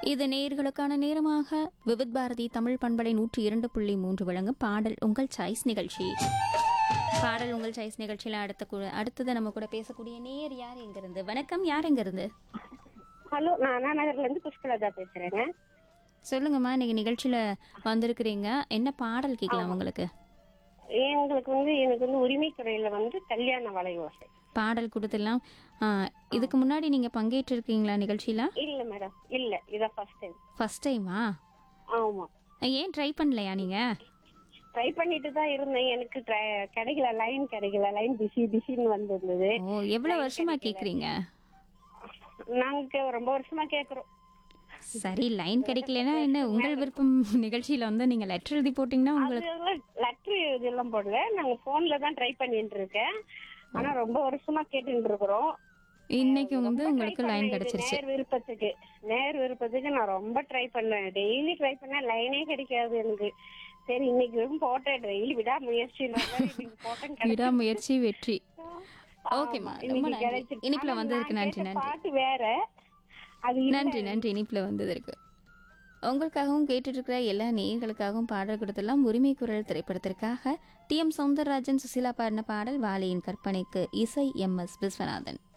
இது நேர்களுக்கான நேரமாக விவித் பாரதி தமிழ் பண்பலை நூற்றி இரண்டு புள்ளி மூன்று வழங்கும் பாடல் உங்கள் சாய்ஸ் நிகழ்ச்சி பாடல் உங்கள் சாய்ஸ் நிகழ்ச்சியில் அடுத்த கூட- அடுத்தது நம்ம கூட பேசக்கூடிய நேர் யார் எங்கிருந்து வணக்கம் யார் எங்கிருந்து ஹலோ நான் அண்ணா நகர்ல இருந்து புஷ்பலதா பேசுறேங்க சொல்லுங்கம்மா இன்னைக்கு நிகழ்ச்சியில வந்திருக்கிறீங்க என்ன பாடல் கேட்கலாம் உங்களுக்கு எங்களுக்கு வந்து எனக்கு வந்து உரிமை துறையில வந்து கல்யாண வளையோசை பாடல் கொடுத்துடலாம் ஆ, இதுக்கு முன்னாடி நீங்க பங்கேற்றிருக்கீங்களா நிகழ்ச்சியில இல்ல மேடம் இல்ல இதான் ஃபர்ஸ்ட் டைம் ஃபர்ஸ்ட் டைமா ஆமா ஏன் ட்ரை பண்ணலையா நீங்க ட்ரை பண்ணிட்டு தான் இருந்தேன் எனக்கு try- கிடைக்கல லைன் கிடைக்கல லைன் பிஸி பிஸின்னு வந்திருந்தது ஓ எவ்வளவு வருஷமா கேக்குறீங்க நாங்க ரொம்ப வருஷமா கேக்குறோம் சரி லைன் கிடைக்கலனா என்ன உங்கள் விருப்பம் நிகழ்ச்சியில வந்து நீங்க லெட்டர் எழுதி போட்டீங்கன்னா உங்களுக்கு லெட்டர் இதெல்லாம் போடல நாங்க போன்ல தான் ட்ரை பண்ணிட்டு இருக்கேன் ஆனா ரொம்ப வருஷமா கேட்டுட்டு இருக்கிறோம் இன்னைக்கு வந்து ரொம்ப உங்களுக்கு try லைன் பண்ணேன். இது கிடைச்சிருச்சு நேர் விருப்பத்துக்கு நேர் விருப்பத்துக்கு நான் ரொம்ப ட்ரை பண்ணேன் டெய்லி ட்ரை பண்ண லைனே கிடைக்காது எனக்கு சரி இன்னைக்கு வரைக்கும் போட்டேன் டெய்லி விடா முயற்சி போட்டேன் விடாமுயற்சி வெற்றி ஓகேம்மா ரொம்ப நன்றி இனிப்புல வந்ததுக்கு நன்றி நன்றி பாட்டு வேற அது இல்ல. நன்றி நன்றி இனிப்புல வந்ததற்கு உங்களுக்காகவும் கேட்டுட்டு இருக்கிற எல்லா நேயர்களுக்காகவும் பாடல் கொடுத்தெல்லாம் உரிமை குரல் திரைப்படத்திற்காக டி எம் சௌந்தரராஜன் சுசிலா பாடின பாடல் வாலியின் கற்பனைக்கு இசை எம் எஸ் விஸ்வநாதன்